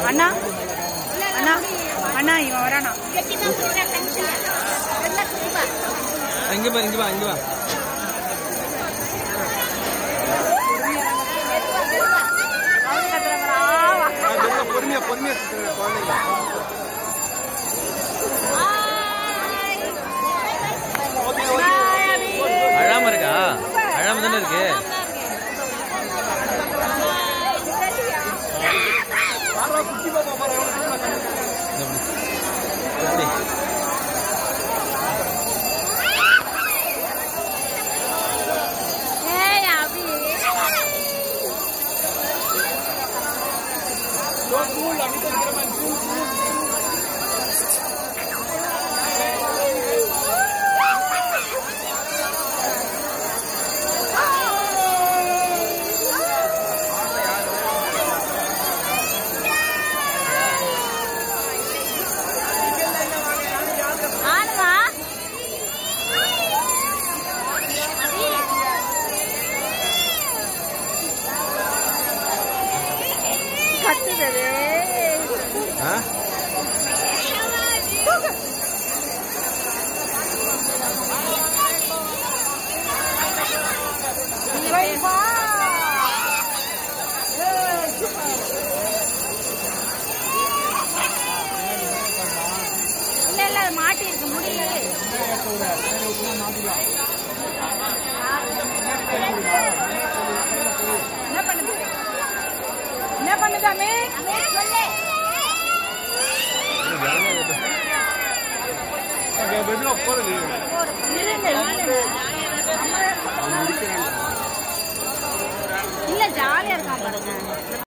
அண்ணா அண்ணா அண்ணா இவன் வரானா இங்க பா இங்க வா இங்க வா பொறுமையா பொறுமையா சுத்துங்க, குழந்தைங்க அழாம இருக்கா அழாம தானே இருக்கு எப்படி? கத்துதே ஆ? இல்ல இல்ல அது மாட்டி இருக்கு முடி என்ன பண்ணுது என்ன பண்ணுது அமே சொல்லு இருங்க இருங்க இல்ல ஜாலியா இருக்கான் பாருங்க